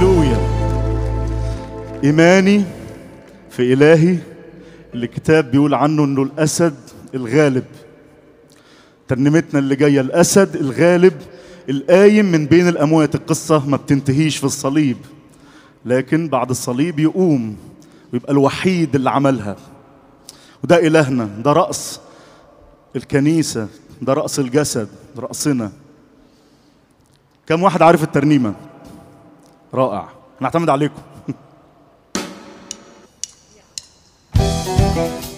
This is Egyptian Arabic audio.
هللويا إيماني في إلهي اللي الكتاب بيقول عنه إنه الأسد الغالب ترنيمتنا اللي جاية الأسد الغالب القايم من بين الأموات القصة ما بتنتهيش في الصليب لكن بعد الصليب يقوم ويبقى الوحيد اللي عملها وده إلهنا ده رأس الكنيسة ده رأس الجسد رأسنا كم واحد عارف الترنيمة رائع نعتمد عليكم